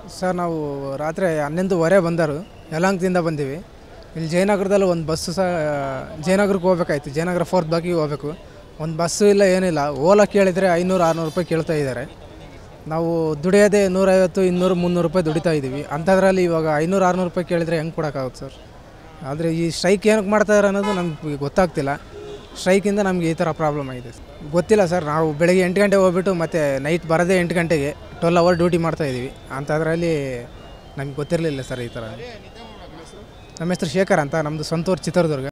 sir ನಾವು ರಾತ್ರಿ ಹನ್ನೊಂದುವರೆ ಬಂದರು ಯಲಹಂಕದಿಂದ ಬಂದೀವಿ ಇಲ್ಲಿ ಜಯನಗರದಲ್ಲಿ ಒಂದು ಬಸ್ಸು ಸಹ ಜಯನಗರಕ್ಕೆ ಹೋಗ್ಬೇಕಾಯ್ತು ಜಯನಗರ ಫೋರ್ತ್ ಬಾಗಿಗೆ ಹೋಗ್ಬೇಕು ಒಂದು ಬಸ್ಸು ಇಲ್ಲ ಏನಿಲ್ಲ ಓಲಾ ಕೇಳಿದರೆ ಐನೂರು ಆರುನೂರು ರೂಪಾಯಿ ಕೇಳ್ತಾ ಇದ್ದಾರೆ ನಾವು ದುಡಿಯೋದೇ ನೂರೈವತ್ತು ಇನ್ನೂರು ಮುನ್ನೂರು ರೂಪಾಯಿ ದುಡಿತಾ ಇದ್ದೀವಿ ಅಂಥದ್ರಲ್ಲಿ ಇವಾಗ ಐನೂರು ಆರುನೂರು ರೂಪಾಯಿ ಕೇಳಿದರೆ ಹೆಂಗೆ ಕೊಡೋಕ್ಕಾಗುತ್ತೆ ಸರ್ ಆದರೆ ಈ ಸ್ಟ್ರೈಕ್ ಏನಕ್ಕೆ ಮಾಡ್ತಾರೆ ಅನ್ನೋದು ನಮ್ಗೆ ಗೊತ್ತಾಗ್ತಿಲ್ಲ ಸ್ಟ್ರೈಕಿಂದ ನಮಗೆ ಈ ಥರ ಪ್ರಾಬ್ಲಮ್ ಆಗಿದೆ ಗೊತ್ತಿಲ್ಲ ಸರ್ ನಾವು ಬೆಳಗ್ಗೆ ಎಂಟು ಗಂಟೆಗೆ ಹೋಗ್ಬಿಟ್ಟು ಮತ್ತು ನೈಟ್ ಬರೋದೇ ಎಂಟು ಗಂಟೆಗೆ ಟ್ವೆಲ್ ಅವರ್ ಡ್ಯೂಟಿ ಮಾಡ್ತಾ ಇದ್ದೀವಿ ಅಂಥದ್ರಲ್ಲಿ ನಮ್ಗೆ ಗೊತ್ತಿರಲಿಲ್ಲ ಸರ್ ಈ ಥರ ನಮ್ಮ ಹೆಸರು ಶೇಖರ್ ಅಂತ ನಮ್ಮದು ಸ್ವಂತ ಊರು ಚಿತ್ರದುರ್ಗ